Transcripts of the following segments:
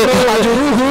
അജ്റുഹു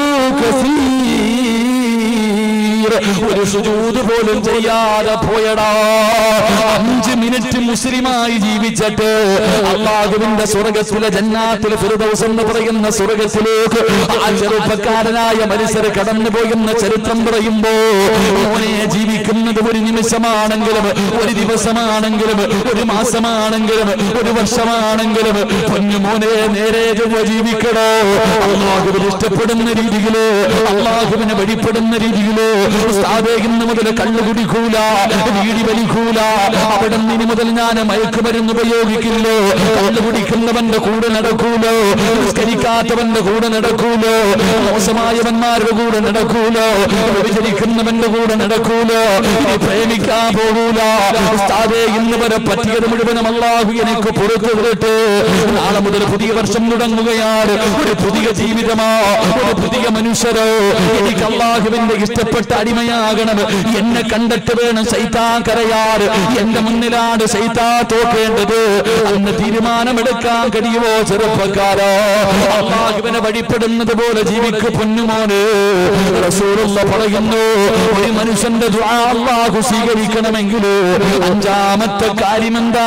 കസീർ. ഒരു സുജൂത് പോലും ചെയ്യാതെ പോയടാ അഞ്ച് മിനിറ്റ് മുസ്ലിമായി ജീവിച്ചിട്ട് അള്ളാഹുവിന്റെ സ്വർഗത്തിലെ ജന്നാത്തിലെ ഫിർദൗസ് എന്ന് പറയുന്ന സ്വർഗത്തിലേക്ക് ആ ചെറുപ്പക്കാരനായ മനുഷ്യർ കടന്നു പോകുന്ന ചരിത്രം പറയുമ്പോ മോനെ ജീവിക്കുന്നത് ഒരു നിമിഷമാണെങ്കിലും ഒരു ദിവസമാണെങ്കിലും ഒരു മാസമാണെങ്കിലും ഒരു വർഷമാണെങ്കിലും പൊന്നു മോനെ നേരെ ചൊവ്വ ജീവിക്കണോ അള്ളാഹുവിന് ഇഷ്ടപ്പെടുന്ന രീതിയില് അള്ളാഹുവിനെ വഴിപ്പെടുന്ന രീതിയില് ഉസ്താദേ ഇന്ന് മുതൽ കള്ളു കുടിക്കൂല വീടി വലിക്കൂല അവിടെ നിന്ന് മുതൽ ഞാൻ മയക്കുമരുന്ന് ഉപയോഗിക്കില്ലോ കള്ളു കുടിക്കുന്നവന്റെ കൂടെ നടക്കൂലോ നിസ്കരിക്കാത്തവന്റെ കൂടെ നടക്കൂലോ മോശമായവന്മാരുടെ കൂടെ നടക്കൂലോ വ്യഭിചരിക്കുന്നവന്റെ കൂടെ നടക്കൂലോ ഇനി പ്രേമിക്കാൻ പോകൂല ഉസ്താദേ ഇന്ന് വരെ പറ്റിയത് മുഴുവനും അള്ളാഹു എനിക്ക് പുറത്തു വിടട്ടെ നാളെ മുതൽ പുതിയ വർഷം തുടങ്ങുകയാണ് ഒരു പുതിയ ജീവിതമോ ഒരു പുതിയ മനുഷ്യരോ എനിക്ക് അള്ളാഹുവിന്റെ ഇഷ്ടപ്പെട്ട അടിമയാകണം എന്നെ കണ്ടിട്ട് വേണം ശൈത്താൻ കരയാറ് എന്റെ മുന്നിലാണ് ശൈത്താ തോക്കേണ്ടത് അന്ന് തീരുമാനമെടുക്കാൻ കഴിയുമോ ചെറുപ്പക്കാരോ അള്ളാഹുവിനെ വഴിപ്പെടുന്നത് പോലെ ജീവിക്കു പൊന്നുമോന് റസൂലുള്ള പറയുന്നു ഒരു മനുഷ്യന്റെ ദുആ അള്ളാഹു സ്വീകരിക്കണമെങ്കിൽ അഞ്ചാമത്തെ കാര്യമെന്താ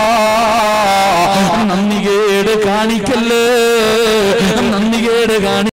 നന്ദികേട് കാണിക്കല്ലേ നന്ദികേട് കാണി